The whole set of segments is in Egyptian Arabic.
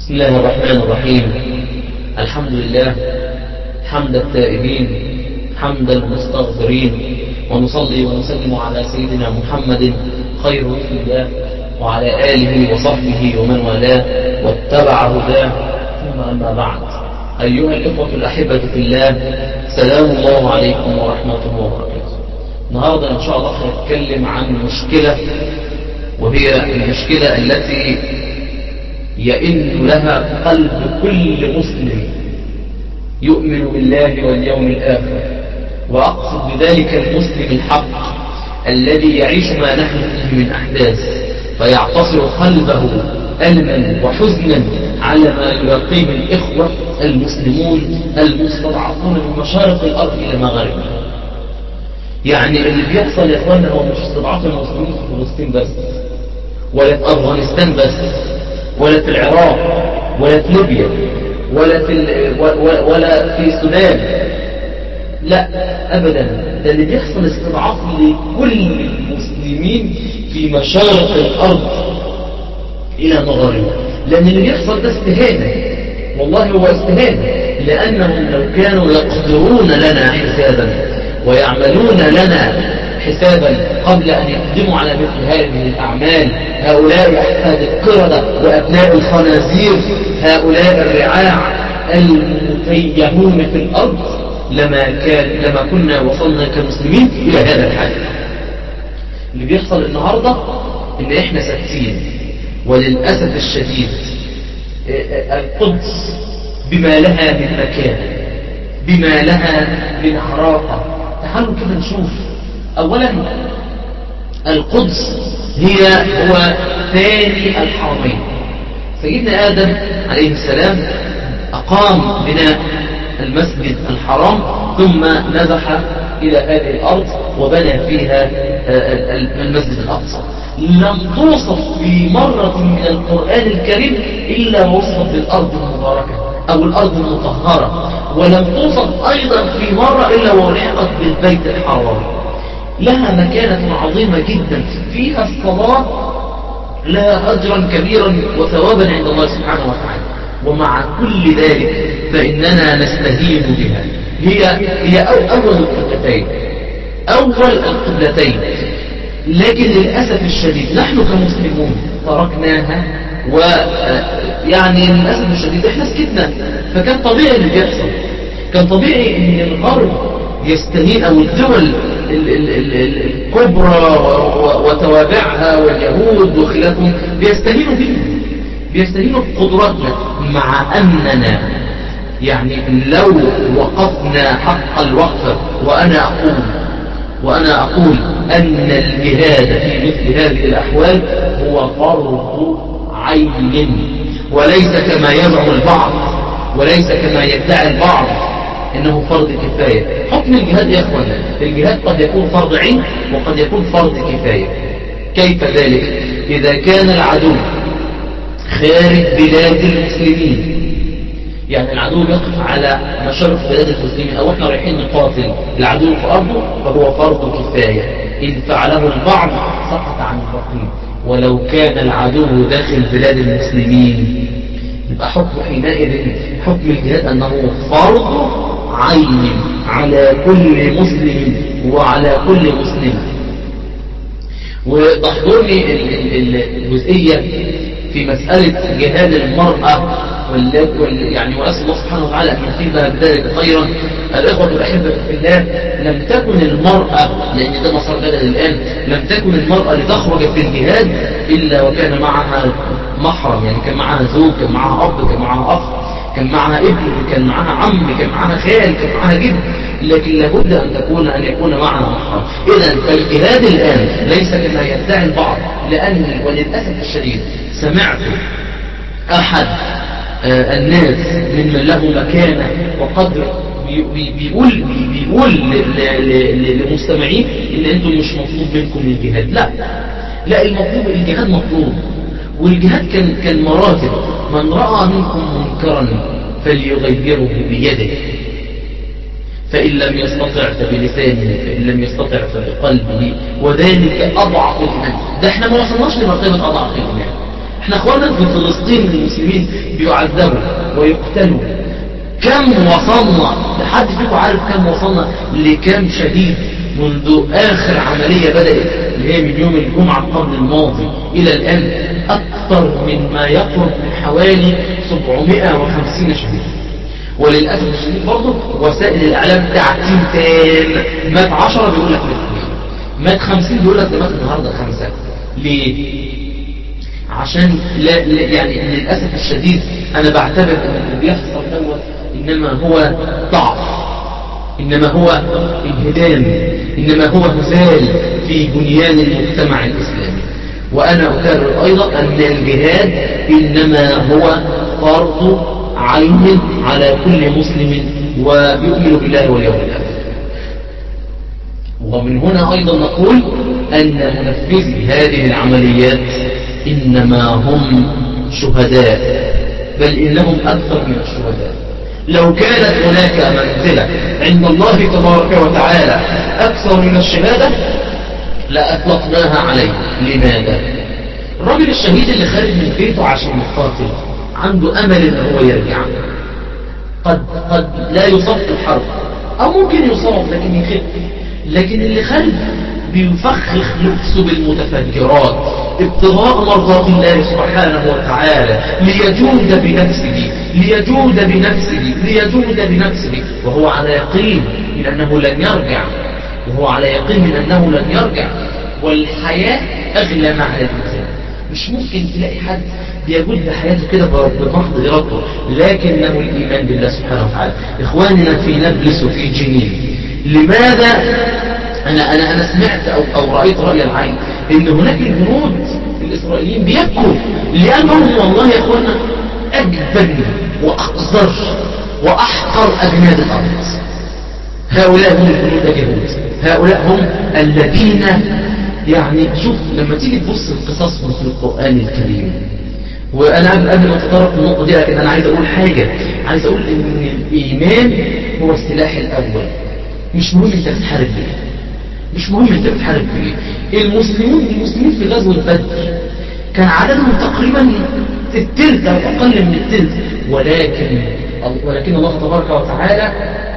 بسم الله الرحمن الرحيم الحمد لله حمد التائبين حمد المستغفرين ونصلي ونسلم على سيدنا محمد خير رسل الله وعلى آله وصحبه ومن والاه واتبع هداه ثم أما بعد أيها الإخوة الأحبة في الله سلام الله عليكم ورحمته وبركاته النهاردة إن شاء الله هنتكلم عن مشكلة وهي المشكلة التي يئن لها قلب كل مسلم يؤمن بالله واليوم الآخر وأقصد بذلك المسلم الحق الذي يعيش ما نحن فيه من أحداث فيعتصر قلبه ألما وحزنا على ما يلقيه الإخوة المسلمون المستضعفون من مشارق الأرض إلى مغاربها يعني اللي بيحصل يا اخوانا هو مش استضعاف المسلمين في فلسطين بس ولا في أفغانستان بس ولا في العراق ولا في ليبيا ولا في ولا في السودان لا ابدا ده اللي بيحصل استضعاف لكل المسلمين في مشارق الارض الى مغاربها لان اللي بيحصل ده استهانه والله هو استهانه لانهم لو كانوا يقدرون لنا حسابا ويعملون لنا حسابا قبل أن يقدموا على مثل هذه الأعمال هؤلاء أحفاد القردة وأبناء الخنازير هؤلاء الرعاع المتيهون في الأرض لما, كان لما كنا وصلنا كمسلمين إلى هذا الحال اللي بيحصل النهاردة إن إحنا ساكتين وللأسف الشديد القدس بما لها من مكان بما لها من عراقة تعالوا كده نشوف أولا القدس هي هو ثاني الحرمين سيدنا آدم عليه السلام أقام بناء المسجد الحرام ثم نزح إلى هذه الأرض وبنى فيها المسجد الأقصى لم توصف في مرة من القرآن الكريم إلا وصفت بالأرض المباركة أو الأرض المطهرة ولم توصف أيضا في مرة إلا والحقت بالبيت الحرام لها مكانة عظيمة جدا فيها الصلاة لها أجرا كبيرا وثوابا عند الله سبحانه وتعالى ومع كل ذلك فإننا نستهين بها هي هي أول القبلتين أول القبلتين لكن للأسف الشديد نحن كمسلمون تركناها ويعني للأسف الشديد احنا سكتنا فكان طبيعي اللي بيحصل كان طبيعي ان الغرب يستهين او الدول الكبرى وتوابعها واليهود وخلافهم بيستهينوا بنا بيستهينوا بقدراتنا مع أننا يعني لو وقفنا حق الوقف وأنا أقول وأنا أقول أن الجهاد في مثل هذه الأحوال هو فرض عين وليس كما يزعم البعض وليس كما يدعي البعض انه فرض كفاية حكم الجهاد يا اخوانا الجهاد قد يكون فرض عين وقد يكون فرض كفاية كيف ذلك اذا كان العدو خارج بلاد المسلمين يعني العدو يقف على مشارف بلاد المسلمين او احنا رايحين نقاتل العدو في ارضه فهو فرض كفاية ان فعله البعض سقط عن البقين ولو كان العدو داخل بلاد المسلمين يبقى حكم حينئذ حكم الجهاد انه فرض عين على كل مسلم وعلى كل مسلمة وتحضرني الجزئية في مسألة جهاد المرأة يعني وأسأل الله سبحانه وتعالى أن يصيبها بذلك خيرا الإخوة الأحبة في الله لم تكن المرأة لأن ده مسار بلد الآن لم تكن المرأة لتخرج في الجهاد إلا وكان معها محرم يعني كان معها زوج كان معها أب كان معها أخ كان معها ابن كان معها عم كان معها خال كان معها جد لكن لابد أن تكون أن يكون معها محرم إذا فالجهاد الآن ليس كما يدعي البعض لأن وللأسف الشديد سمعت أحد آه الناس ممن له مكانة وقدر بيقول بيقول للمستمعين ان انتم مش مطلوب منكم الجهاد لا لا المطلوب الجهاد مطلوب والجهاد كان كان مراتب من رأى منكم منكرا فليغيره بيده فإن لم يستطع فبلسانه فإن لم يستطع فبقلبه وذلك أضعف الإيمان ده احنا ما وصلناش لمرتبة أضعف الإيمان احنا اخوانا في فلسطين المسلمين بيعذبوا ويقتلوا كم وصلنا لحد فيكم عارف كم وصلنا لكم شهيد منذ آخر عملية بدأت اللي هي من يوم الجمعة القرن الماضي إلى الآن أكثر من ما يقرب من حوالي 750 شهيد وللأسف الشديد برضه وسائل الإعلام تعتيم تام مات 10 بيقول لك مات 50 بيقول لك ده مات النهارده خمسة ليه؟ عشان لا, لا يعني للأسف الشديد أنا بعتبر أن اللي بيحصل دوت إنما هو ضعف إنما هو انهدام إنما هو هزال في بنيان المجتمع الإسلامي وأنا أكرر أيضا أن الجهاد إنما هو فرض عين على كل مسلم ويؤمن بالله واليوم الآخر ومن هنا أيضا نقول أن منفذي هذه العمليات إنما هم شهداء بل إنهم أكثر من الشهداء لو كانت هناك منزلة عند الله تبارك وتعالى أكثر من الشهادة لأطلقناها عليه لماذا؟ الرجل الشهيد اللي خارج من بيته عشان يقاتل عنده أمل إن هو يرجع قد, قد لا يصاب في الحرب أو ممكن يصاب لكن يخف لكن اللي خارج بيفخخ نفسه بالمتفجرات ابتغاء مرضات الله سبحانه وتعالى ليجود بنفسه ليجود بنفسه ليجود بنفسه وهو على يقين من أنه لن يرجع وهو على يقين من أنه لن يرجع والحياة أغلى معنى الإنسان مش ممكن تلاقي حد بيجود بحياته كده بمحض إرادته لكنه الإيمان بالله سبحانه وتعالى إخواننا في نبلس وفي جنين لماذا أنا, أنا, أنا سمعت أو, أو رأيت رأي العين إن هناك الجنود الإسرائيليين بيبكوا لأنهم والله يا أخوانا أجبن وأقذر وأحقر أجناد الأرض هؤلاء هم الجنود اليهود هؤلاء هم الذين يعني شوف لما تيجي تبص القصص في القرآن الكريم وأنا قبل ما أتطرق النقطة دي لكن أنا عايز أقول حاجة عايز أقول إن الإيمان هو السلاح الأول مش مهم أنت بتحارب بيه مش مهم أنت بتحارب بيه المسلمون المسلمين في غزوة بدر كان عددهم تقريبا التلت أو أقل من التلت ولكن ولكن الله تبارك وتعالى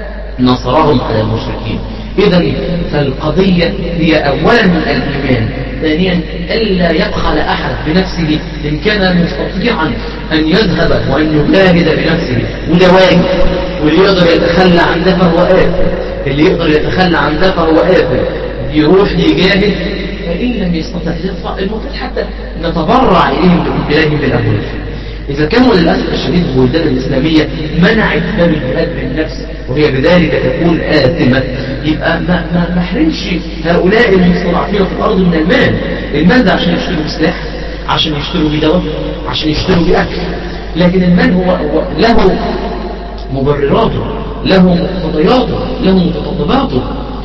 نصرهم على المشركين إذا فالقضية هي أولا الإيمان ثانيا ألا يبخل أحد بنفسه إن كان مستطيعا أن يذهب وأن يجاهد بنفسه وده واجب واللي يقدر يتخلى عن ده فهو آثم اللي يقدر يتخلى عن ده فهو آثم يروح يجاهد فإن لم يستطع المفروض حتى نتبرع إليهم بإليهم بالأموال إذا كانوا للأسف الشديد البلدان الإسلامية منعت باب الجهاد بالنفس وهي بذلك تكون آثمة يبقى ما ما ما حرمش هؤلاء المستضعفين في الأرض من المال المال ده عشان يشتروا بسلاح عشان يشتروا بدواء عشان يشتروا بأكل لكن المال هو, هو له مبرراته له مقتضياته له متطلباته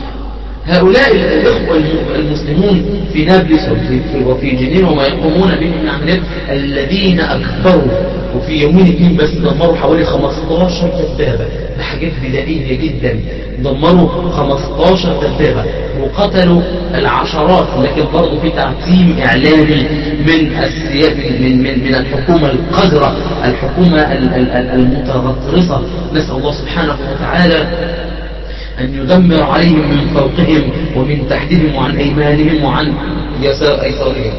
هؤلاء الإخوة المسلمون في نابلس وفي, وفي جنين وما يقومون به من عمليات الذين أكبروا وفي يومين اثنين بس دمروا حوالي 15 دبابة بحاجات بدائية جدا دمروا 15 دبابة وقتلوا العشرات لكن برضه في تعتيم إعلامي من السياسة من, من, من الحكومة القذرة الحكومة المتغطرسة نسأل الله سبحانه وتعالى أن يدمر عليهم من فوقهم ومن تحتهم وعن أيمانهم وعن يسار أيسارهم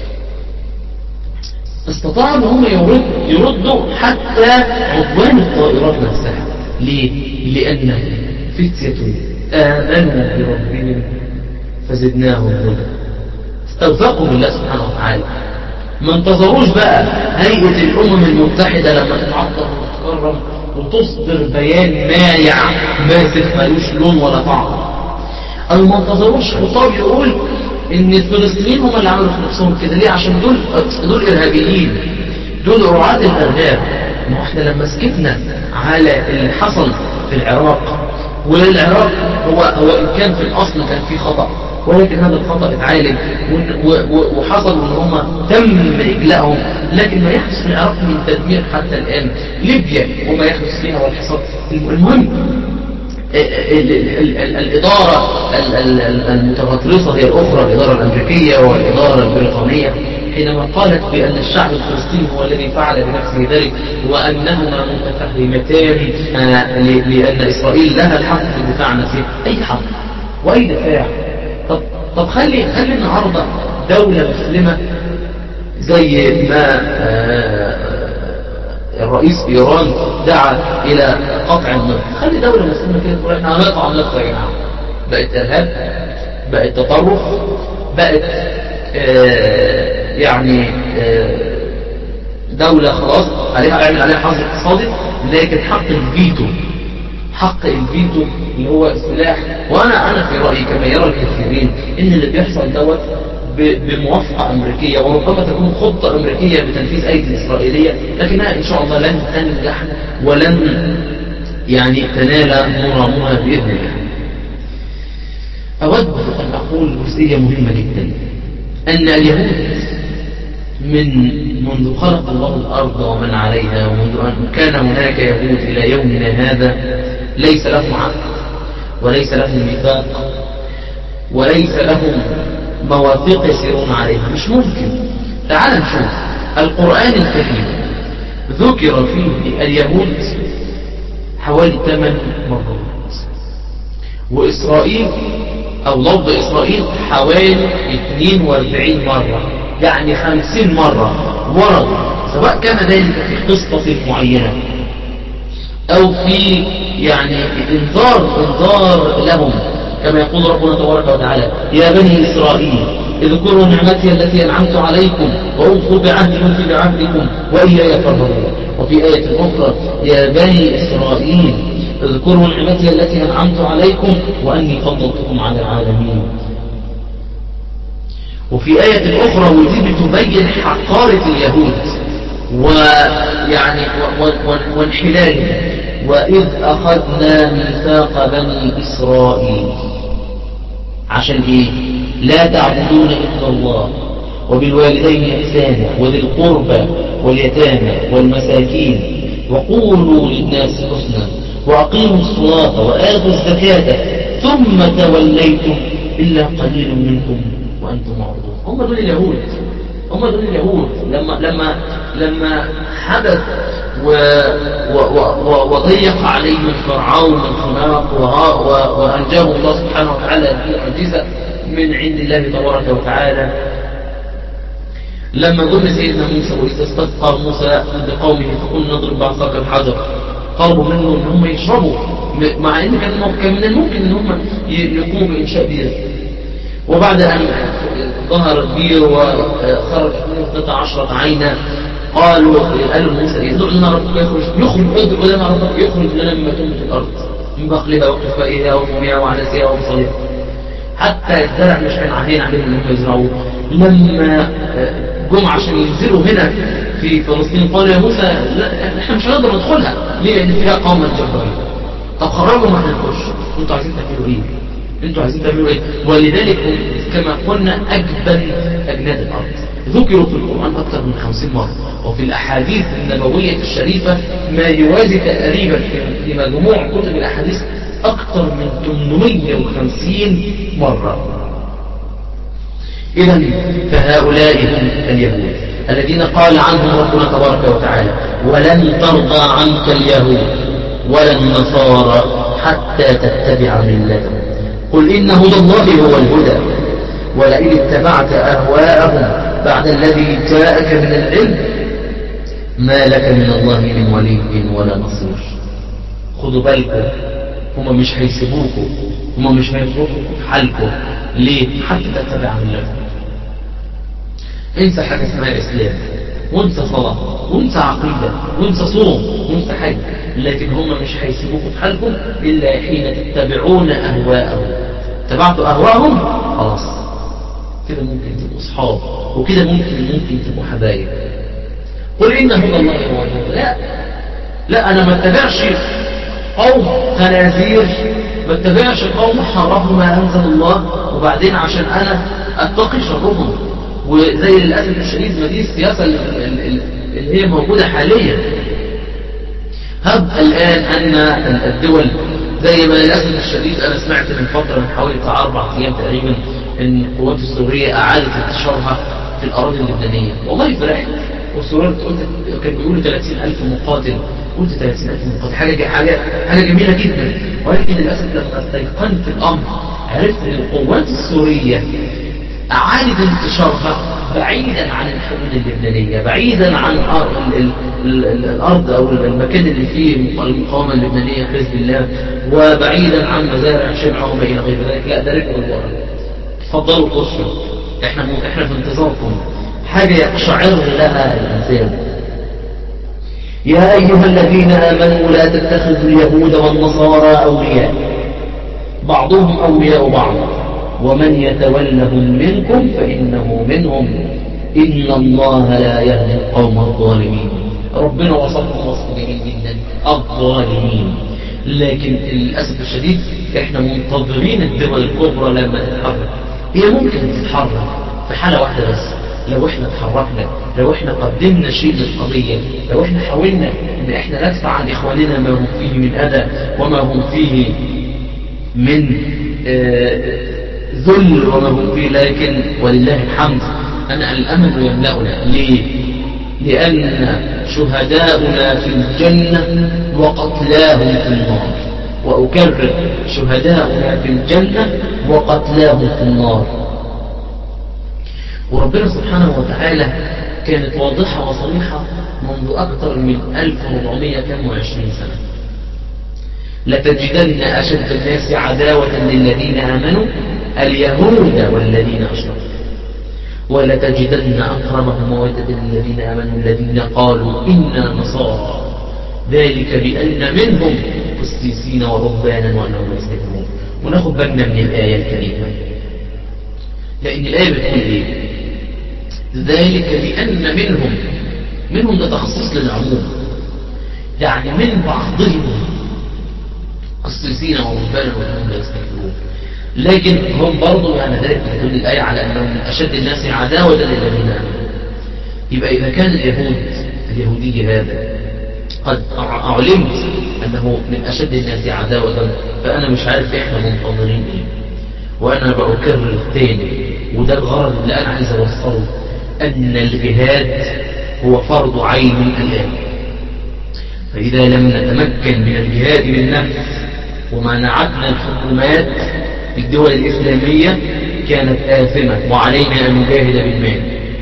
استطاعوا أن هم يردوا حتى عدوان الطائرات نفسها ليه؟ لأن فتية آمنوا بربهم فزدناهم هدى استوثقوا بالله سبحانه وتعالى ما انتظروش بقى هيئة الأمم المتحدة لما تتعطر وتتكرم وتصدر بيان مايع ماسخ ملوش لون ولا طعم او ما انتظروش خطاب يقول ان الفلسطينيين هم اللي عملوا في نفسهم كده ليه عشان دول دول ارهابيين دول رعاة الارهاب ما احنا لما سكتنا على اللي حصل في العراق والعراق هو هو ان كان في الاصل كان في خطأ ولكن هذا الخطأ اتعالج وحصل ان هم تم اجلائهم لكن ما يحدث في العراق من تدمير حتى الان ليبيا وما يحدث فيها والحصار المهم الإدارة المتغطرسة هي الأخرى الإدارة الأمريكية والإدارة البريطانية حينما قالت بأن الشعب الفلسطيني هو الذي فعل بنفسه ذلك وأنهما متفهمتان آه، لأن إسرائيل لها الحق في الدفاع عن نفسها أي حق وأي دفاع طب, طب خلي خلي النهاردة دولة مسلمة زي ما آه، الرئيس في إيران دعا إلى قطع النفط خلي دولة مسلمة كده تقول احنا هنقطع النفط يا جماعة بقت إرهاب بقت تطرف بقت آه يعني آه دولة خلاص عليها اعمل عليها حظر اقتصادي لكن حق الفيتو حق الفيتو اللي هو سلاح وانا انا في رايي كما يرى الكثيرين ان اللي بيحصل دوت بموافقة أمريكية وربما تكون خطة أمريكية بتنفيذ أيدي إسرائيلية لكنها إن شاء الله لن تنجح ولن يعني تنال مرامها بإذن الله أود أن أقول جزئية مهمة جدا أن اليهود من منذ خلق الله الأرض ومن عليها ومنذ أن كان هناك يهود إلى يومنا هذا ليس لهم عقل وليس لهم ميثاق وليس لهم مواثيق يسيرون عليها مش ممكن تعال نشوف القرآن الكريم ذكر فيه اليهود حوالي 8 مرات وإسرائيل أو لفظ إسرائيل حوالي 42 مرة يعني 50 مرة ورد سواء كان ذلك في قصة معينة أو في يعني انذار انذار لهم كما يقول ربنا تبارك وتعالى يا بني إسرائيل اذكروا نعمتي التي أنعمت عليكم وأوفوا بعهدي أوفي بعهدكم وإياي فارهبون وفي آية أخرى يا بني إسرائيل اذكروا نعمتي التي أنعمت عليكم وأني فضلتكم على العالمين وفي آية أخرى ودي بتبين حقارة اليهود ويعني وانحلالهم وإذ أخذنا ميثاق بني إسرائيل عشان إيه لا تعبدون إلا الله وبالوالدين إحسانا وذي القربى واليتامى والمساكين وقولوا للناس حسنا وأقيموا الصلاة وآتوا الزكاة ثم توليتم إلا قليل منكم وأنتم معرضون هم دول اليهود هم دول اليهود لما لما لما حدث و وضيق عليهم فرعون الخناق وأنجاه الله سبحانه وتعالى المعجزة من عند الله تبارك وتعالى لما قلنا سيدنا موسى وإذا استسقى موسى بقومه فقلنا نضرب بعصاك الحجر طلبوا منه ان هم يشربوا مع ان كان من الممكن ان هم يقوموا بانشاء بير وبعد ان ظهر البير وخرج منه 12 عينا قالوا قالوا موسى ادعو لنا ربك يخرج يخرج ادعو لنا ربك يخرج لنا مما تنبت الارض من بقلها وقفائها وفومها وعدسها وبصلها حتى الزرع مش كان عاهين عليهم انهم يزرعوه لما جم عشان ينزلوا هنا في فلسطين قالوا يا موسى لا احنا مش هنقدر ندخلها ليه لان فيها قوما جبارين طب خرجوا ما هنخش انتوا عايزين تعملوا ايه انتوا عايزين تعملوا ايه ولذلك كما قلنا اجبن اجناد الارض ذكروا في القرآن أكثر من خمسين مرة وفي الأحاديث النبوية الشريفة ما يوازي تقريبا في مجموع كتب الأحاديث أكثر من 850 مرة إذا فهؤلاء هم اليهود الذين قال عنهم ربنا تبارك وتعالى ولن ترضى عنك اليهود ولا النصارى حتى تتبع ملتهم قل إن هدى الله هو الهدى ولئن اتبعت أهواءهم بعد الذي جاءك من العلم ما لك من الله من ولي ولا نصير خدوا بالكم هما مش هيسيبوكم هما مش هيتركوا في حالكم ليه حتى تتبع ملتهم انسى حاجة اسمها اسلام وانسى صلاة وانسى عقيدة وانسى صوم وانسى حج لكن هم مش هيسيبوكم في حالكم إلا حين تتبعون أهواءهم تبعتوا أهواءهم خلاص كده ممكن تبقوا اصحاب وكده ممكن ممكن تبقوا حبايب قل إن هدى الله هو الهدى لا لا أنا ما اتبعش قوم خنازير ما اتبعش قوم حرموا ما أنزل الله وبعدين عشان أنا أتقي شرهم وزي للأسف الشديد ما دي السياسة اللي هي موجودة حاليا هب الآن أن الدول زي ما للأسف الشديد أنا سمعت من فترة من حوالي بتاع أربع أيام تقريبا ان القوات السورية اعادت انتشارها في الأراضي اللبنانية والله فرحت وسررت قلت كان بيقولوا 30000 مقاتل قلت 30000 مقاتل حاجة حاجة حاجة جميلة جدا ولكن للأسف لما استيقنت الأمر عرفت ان القوات السورية أعادت انتشارها بعيدا عن الحدود اللبنانية بعيدا عن ال ال ال ال الأرض أو المكان اللي فيه المقاومة اللبنانية حزب الله وبعيدا عن مزارع شمعة وما إلى غير ذلك لا ده رجعوا لورا تفضلوا خشوا احنا احنا في انتظاركم حاجة يقشعر لها الإنسان يا أيها الذين آمنوا لا تتخذوا اليهود والنصارى أولياء بعضهم أولياء بعض ومن يتولهم منكم فإنه منهم إن الله لا يهدي القوم الظالمين ربنا وصفهم وصف جميل جدا الظالمين لكن للأسف الشديد احنا منتظرين الدول الكبرى لما تتحرك هي ممكن تتحرك في حالة واحدة بس لو احنا اتحركنا لو احنا قدمنا شيء للقضية لو احنا حاولنا ان احنا ندفع عن اخواننا ما هم فيه من اذى وما هم فيه من ذل وما هم فيه لكن ولله الحمد أنا الأمل يملأنا ليه لأن شهداؤنا في الجنة وقتلاهم في النار وأكرر شهداؤنا في الجنة وقتلاهم في النار وربنا سبحانه وتعالى كانت واضحة وصريحة منذ أكثر من 1420 سنة لتجدن أشد الناس عداوة للذين آمنوا اليهود والذين أشركوا ولتجدن أقربهم مودة للذين آمنوا الذين قالوا إنا نصارى ذلك بأن منهم قسيسين ورهبانا وأنهم يستكبرون وناخد بالنا من الآية الكريمة لأن الآية بتقول إيه ذلك بأن منهم منهم ده تخصيص للعموم يعني من بعضهم قسيسين ورهبانا وأنهم لا يستكبرون لكن هم برضو يعني ذلك تدل الآية على أنهم من أشد الناس عداوة للذين آمنوا يبقى إذا كان اليهود اليهودي هذا قد علمت أنه من أشد الناس عداوة فأنا مش عارف إحنا منتظرين إيه وأنا بأكرر تاني وده الغرض اللي أنا عايز أوصله أن الجهاد هو فرض عين الآن فإذا لم نتمكن من الجهاد بالنفس ومنعتنا الحكومات في الدول الإسلامية كانت آثمة وعلينا أن نجاهد بالمال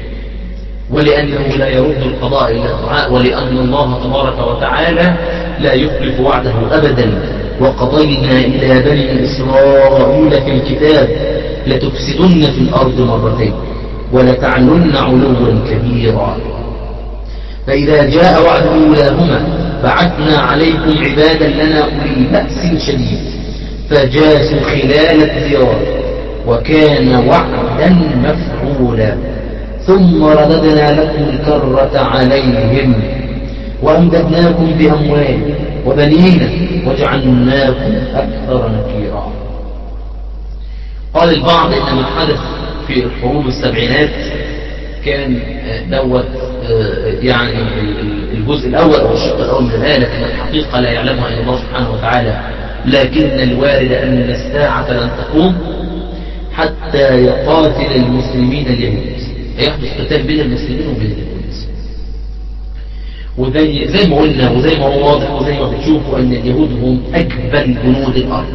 ولأنه لا يرد القضاء إلا الدعاء ولأن الله تبارك وتعالى لا يخلف وعده أبدا وقضينا إلى بني إسرائيل في الكتاب لتفسدن في الأرض مرتين ولتعلن علوا كبيرا فإذا جاء وعد أولاهما بعثنا عليكم عبادا لنا أولي بأس شديد فجاسوا خلال الديار وكان وعدا مفعولا ثم رددنا لكم الكرة عليهم وأمددناكم بأموال وبنين وجعلناكم أكثر نكيرا قال البعض إن ما حدث في الحروب السبعينات كان دوت يعني الجزء الأول أو الشق الأول من الآية لكن الحقيقة لا يعلمها إلا الله سبحانه وتعالى لكن الوارد أن الساعة لن تقوم حتى يقاتل المسلمين اليهود هيحدث قتال بين المسلمين وبين اليهود وزي زي ما قلنا وزي ما هو واضح وزي ما بتشوفوا أن اليهود هم أجبل جنود الأرض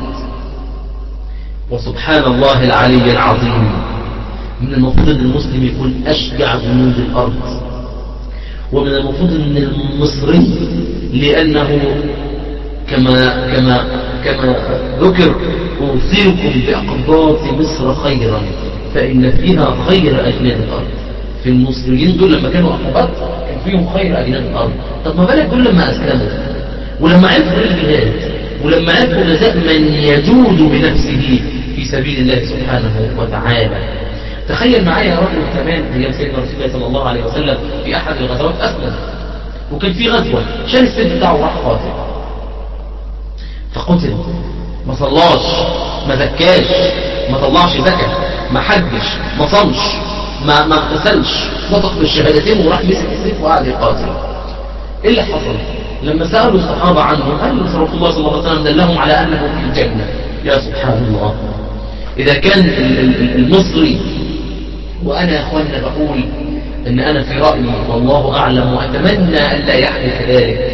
وسبحان الله العلي العظيم من المفروض أن المسلم يكون أشجع جنود الأرض ومن المفروض أن المصري لأنه كما كما كما ذكر أوصيكم بأقباط مصر خيرا فإن فيها خير أجناد الأرض في المصريين دول لما كانوا أقباط كان فيهم خير أجناد الأرض طب ما بالك دول لما أسلموا ولما عرفوا الجهاد ولما عرفوا جزاء من يجود بنفسه في سبيل الله سبحانه وتعالى تخيل معايا رجل كمان ايام سيدنا رسول الله صلى الله عليه وسلم في احد الغزوات اسلم وكان في غزوه شال السيف بتاعه وراح قاتل فقتل ما صلاش ما زكاش ما طلعش زكاه ما حجش ما صمش ما ما اغتسلش نطق بالشهادتين وراح مسك السيف وقعد يقاتل ايه اللي حصل لما سالوا الصحابه عنه قال رسول الله صلى الله عليه وسلم دلهم على انه في الجنه يا سبحان الله اذا كان المصري وانا يا اخوانا بقول ان انا في رأيي والله اعلم واتمنى الا يحدث ذلك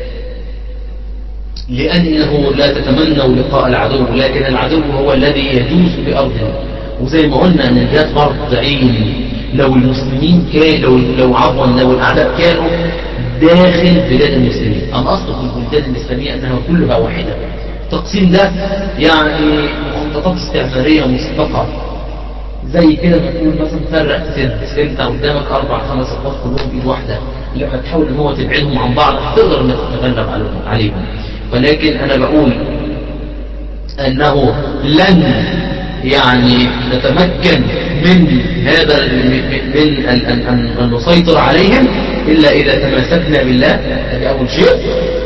لأنه لا تتمنوا لقاء العدو لكن العدو هو الذي يجوز بأرضنا وزي ما قلنا أن الجهاد فرض عين لو المسلمين كان لو لو عفوا لو الأعداء كانوا داخل بلاد المسلمين الأصل في البلدان الإسلامية أنها كلها واحدة التقسيم ده يعني مخططات استعمارية مسبقة زي كده ما تقول مثلا فرق سد انت قدامك اربع خمس اخوات كلهم بايد واحده لما تحاول ان هو تبعدهم عن بعض هتقدر انك تتغلب عليهم ولكن انا بقول انه لن يعني نتمكن من هذا من ان نسيطر عليهم الا اذا تماسكنا بالله هذا اول شيء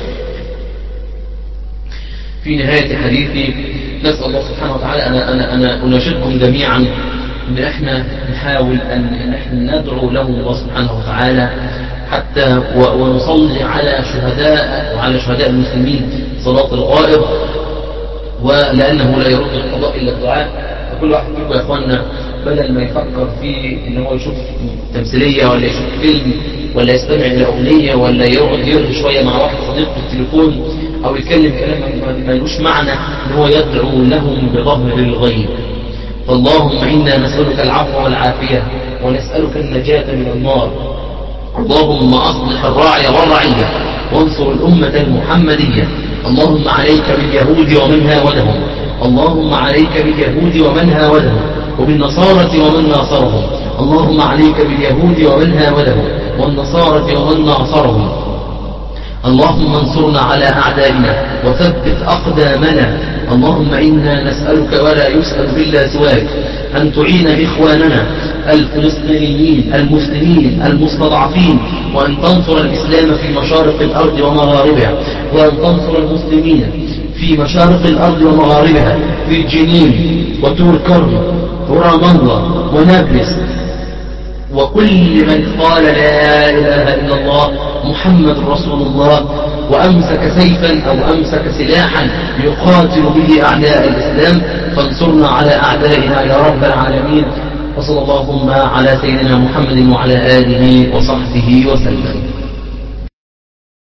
في نهاية حديثي نسأل الله سبحانه وتعالى أنا, أنا, أنا أناشدكم جميعا ان احنا نحاول ان, إن احنا ندعو له الله سبحانه وتعالى حتى ونصلي على شهداء وعلى شهداء المسلمين صلاة الغائب ولأنه لا يرد القضاء إلا الدعاء فكل واحد فيكم يا اخوانا بدل ما يفكر في ان هو يشوف تمثيلية ولا يشوف فيلم ولا يستمع إلى أغنية ولا يقعد يرغي شوية مع واحد صديق في التليفون أو يتكلم كلام ما يلوش معنى ان هو يدعو لهم بظهر الغيب فاللهم إنا نسألك العفو والعافية ونسألك النجاة من النار اللهم أصلح الراعي والرعية وانصر الأمة المحمدية اللهم عليك باليهود ومن هاودهم اللهم عليك باليهود ومن هاودهم وبالنصارى ومن ناصرهم اللهم عليك باليهود ومن هاودهم والنصارى ومن ناصرهم اللهم انصرنا على أعدائنا وثبت أقدامنا اللهم إنا نسألك ولا يسأل إلا سواك أن تعين إخواننا الفلسطينيين المسلمين المستضعفين وأن تنصر الإسلام في مشارق الأرض ومغاربها وأن تنصر المسلمين في مشارق الأرض ومغاربها في جنين وتور كرم ورام الله ونابلس وكل من قال لا إله إلا الله محمد رسول الله وأمسك سيفا أو أمسك سلاحا يقاتل به أعداء الإسلام فانصرنا على أعدائنا يا رب العالمين وصلى اللهم على سيدنا محمد وعلى آله وصحبه وسلم